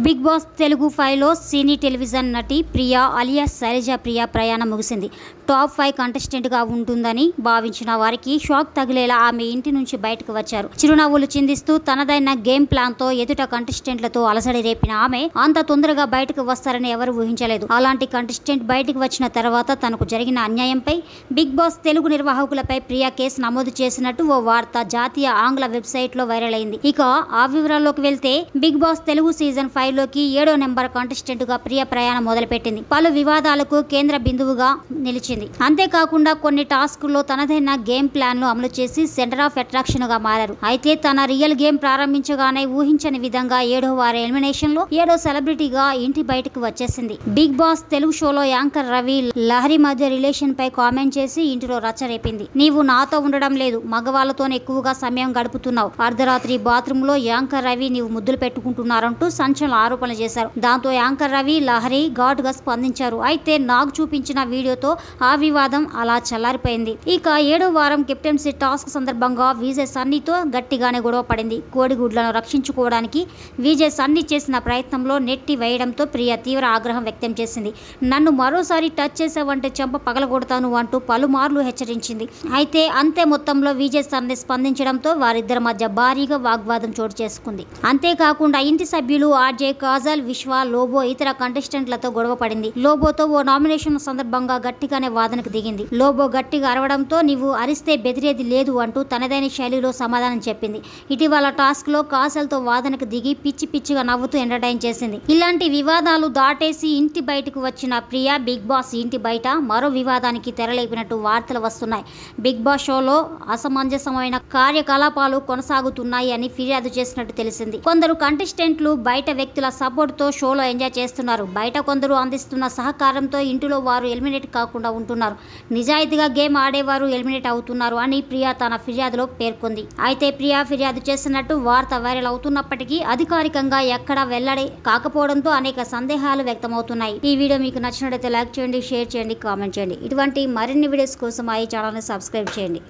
big boss Telugu ఫైవ్లో సినీ television నటి Priya alias Shailaja Priya ప్రయాణం ముగిసింది టాప్ ఫైవ్ కంటెస్టెంట్గా ఉంటుందని భావించిన వారికి షాక్ తగిలేలా ఆమె ఇంటి నుంచి బయటకు వచ్చారు చిరునవ్వులు చిందిస్తూ తనదైన గేమ్ ప్లాన్తో ఎదుట కంటెస్టెంట్లతో అలసడి రేపిన ఆమె అంత తొందరగా బయటకు వస్తారని ఎవరు ఊహించలేదు అలాంటి కంటెస్టెంట్ బయటకు వచ్చిన తర్వాత తనకు జరిగిన అన్యాయంపై బిగ్ బాస్ తెలుగు నిర్వాహకులపై ప్రియా కేసు నమోదు చేసినట్టు ఓ వార్త జాతీయ ఆంగ్ల వెబ్సైట్లో వైరల్ అయింది ఇక ఆ వివరాల్లోకి వెళ్తే big boss Telugu season five లోకి ఏడో నెంబర్ కాంటెస్టెంట్ గా ప్రియ ప్రయాణం మొదలుపెట్టింది పలు వివాదాలకు కేంద్ర బిందువుగా నిలిచింది అంతేకాకుండా కొన్ని టాస్కుల్లో తనదైన గేమ్ ప్లాన్ ను అమలు చేసి సెంటర్ ఆఫ్ అట్రాక్షన్ గా మారారు అయితే తన రియల్ గేమ్ ప్రారంభించగానే ఊహించని విధంగా ఏడో వారి ఎలిమినేషన్ లో ఏడో సెలబ్రిటీగా ఇంటి బయటకు వచ్చేసింది బిగ్ బాస్ తెలుగు షోలో యాంకర్ రవి లహరి మధ్య రిలేషన్ పై కామెంట్ చేసి ఇంటిలో రచ్చరేపింది నీవు నాతో ఉండడం లేదు మగవాళ్ళతోనే ఎక్కువగా సమయం గడుపుతున్నావు అర్ధరాత్రి బాత్రూమ్ లో యాంకర్ రవి నీవు ముద్దులు పెట్టుకుంటున్నారంటూ సంచలన ఆరోపణలు చేశారు దాంతో యాంకర్ రవి లహరి ఘాట్ గా స్పందించారు అయితే నాకు చూపించిన వీడియోతో ఆ వివాదం అలా చల్లారిపోయింది ఇక ఏడో వారం కెప్టెన్సీ టాస్క్ సందర్భంగా విజయ్ సన్నీతో గట్టిగానే గొడవ పడింది కోడిగుడ్లను రక్షించుకోవడానికి విజయ్ సన్నీ చేసిన ప్రయత్నంలో నెట్టి వేయడంతో ప్రియ తీవ్ర ఆగ్రహం వ్యక్తం చేసింది నన్ను మరోసారి టచ్ చేసావంటే చెంప పగలగొడతాను అంటూ పలుమార్లు హెచ్చరించింది అయితే అంతే మొత్తంలో విజయ్ సన్నీ స్పందించడంతో వారిద్దరి మధ్య భారీగా వాగ్వాదం చోటు చేసుకుంది అంతేకాకుండా ఇంటి సభ్యులు ఆర్జే కాజల్ విశ్వ లోబో ఇతర కంటెస్టెంట్లతో గొడవ పడింది లోబోతో ఓ నామినేషన్ సందర్భంగా గట్టిగానే వాదనకు దిగింది లోబో గట్టిగా అరవడంతో నీవు అరిస్తే బెదిరేది లేదు అంటూ తనదైన శైలిలో సమాధానం చెప్పింది ఇటీవల టాస్క్ లో కాజల్తో వాదనకు దిగి పిచ్చి పిచ్చిగా నవ్వుతూ ఎంటర్టైన్ చేసింది ఇలాంటి వివాదాలు దాటేసి ఇంటి బయటకు వచ్చిన ప్రియా బిగ్ బాస్ ఇంటి బయట మరో వివాదానికి తెరలేపినట్టు వార్తలు వస్తున్నాయి బిగ్ బాస్ షోలో అసమంజసమైన కార్యకలాపాలు కొనసాగుతున్నాయి అని ఫిర్యాదు చేసినట్టు తెలిసింది కొందరు కంటెస్టెంట్లు బయట వ్యక్తుల సపోర్ట్ తో షోలో ఎంజాయ్ చేస్తున్నారు బయట కొందరు అందిస్తున్న సహకారంతో ఇంటిలో వారు ఎలిమినేట్ కాకుండా ఉంటున్నారు నిజాయితీగా గేమ్ ఆడేవారు ఎలిమినేట్ అవుతున్నారు అని ప్రియా తన ఫిర్యాదులో పేర్కొంది అయితే ప్రియా ఫిర్యాదు చేసినట్టు వార్త వైరల్ అవుతున్నప్పటికీ అధికారికంగా ఎక్కడా వెల్లడి కాకపోవడంతో అనేక సందేహాలు వ్యక్తమవుతున్నాయి ఈ వీడియో మీకు నచ్చినట్లయితే లైక్ చేయండి షేర్ చేయండి కామెంట్ చేయండి ఇటువంటి మరిన్ని వీడియోస్ కోసం ఈ ఛానల్ని సబ్స్క్రైబ్ చేయండి